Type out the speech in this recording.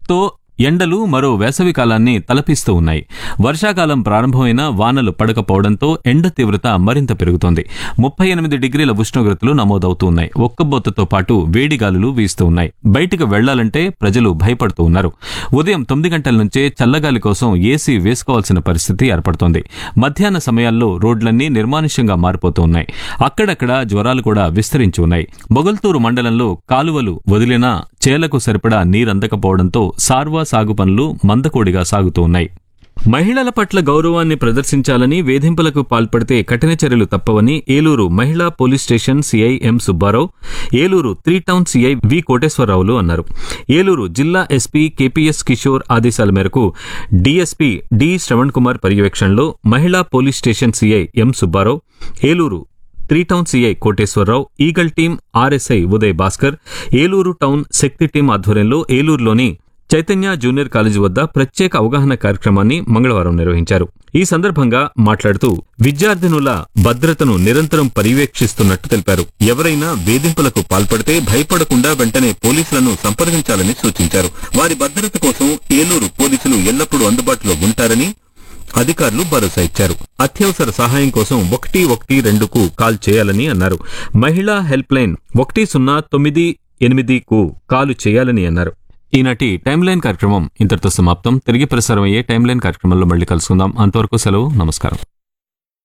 తో ఎండలు మరో వేసవి కాలాన్ని తలపిస్తూ ఉన్నాయి వర్షాకాలం ప్రారంభమైన వానలు పడకపోవడంతో ఎండ తీవ్రత మరింత పెరుగుతోంది ముప్పై ఎనిమిది డిగ్రీల ఉష్ణోగ్రతలు నమోదవుతూ ఉన్నాయి ఒక్కబొత్తతో పాటు వేడి గాలులు వీస్తూ ఉన్నాయి బయటికి వెళ్లాలంటే ప్రజలు భయపడుతూ ఉన్నారు ఉదయం తొమ్మిది గంటల నుంచే చల్లగాలి కోసం ఏసీ వేసుకోవాల్సిన పరిస్థితి ఏర్పడుతోంది మధ్యాహ్న సమయాల్లో రోడ్లన్నీ నిర్మానుష్యంగా మారిపోతూ ఉన్నాయి అక్కడక్కడ జ్వరాలు కూడా విస్తరించి ఉన్నాయి మొగల్తూరు మండలంలో కాలువలు వదిలినా చేలకు సరిపడా నీరందకపోవడంతో సార్వా సాగు పనులు మందకోడిగా సాగుతూ ఉన్నాయి మహిళల పట్ల గౌరవాన్ని ప్రదర్శించాలని వేధింపులకు పాల్పడితే కఠిన చర్యలు తప్పవని ఏలూరు మహిళా police station CI M Subbarao Eluru three town CI V కోటేశ్వరరావులు అన్నారు ఏలూరు జిల్లా ఎస్పీ కేపీఎస్ కిషోర్ ఆదేశాల మేరకు డీఎస్పీ డి శ్రవణ్ కుమార్ పర్యవేక్షణలో మహిళా police station CI M Subbarao Eluru three town CI Koteswararao eagle team RSI Uday Bhaskar Eluru town Shakti team ఆధ్వర్యంలో ఏలూరులోని చైతన్య జూనియర్ కాలేజీ వద్ద ప్రత్యేక అవగాహన కార్యక్రమాన్ని మంగళవారం నిర్వహించారు ఈ సందర్భంగా మాట్లాడుతూ విద్యార్థినుల భద్రతను నిరంతరం పర్యవేక్షిస్తున్నట్టు తెలిపారు ఎవరైనా వేధింపులకు పాల్పడితే భయపడకుండా వెంటనే పోలీసులను సంప్రదించాలని సూచించారు వారి భద్రత కోసం ఏలూరు పోలీసులు ఎల్లప్పుడూ అందుబాటులో ఉంటారని అధికారులు భరోసా ఇచ్చారు అత్యవసర సహాయం కోసం ఒకటి ఒకటి రెండుకు కాల్ చేయాలని అన్నారు మహిళా హెల్ప్ లైన్ ఒకటి సున్నా తొమ్మిది ఎనిమిదికు కాలు చేయాలని అన్నారు ఈనాటి టైమ్ లైన్ కార్యక్రమం ఇంతటితో సమాప్తం తిరిగి ప్రసారం అయ్యే టైమ్ లైన్ కార్యక్రమంలో మళ్ళీ కలుసుకుందాం అంతవరకు సెలవు నమస్కారం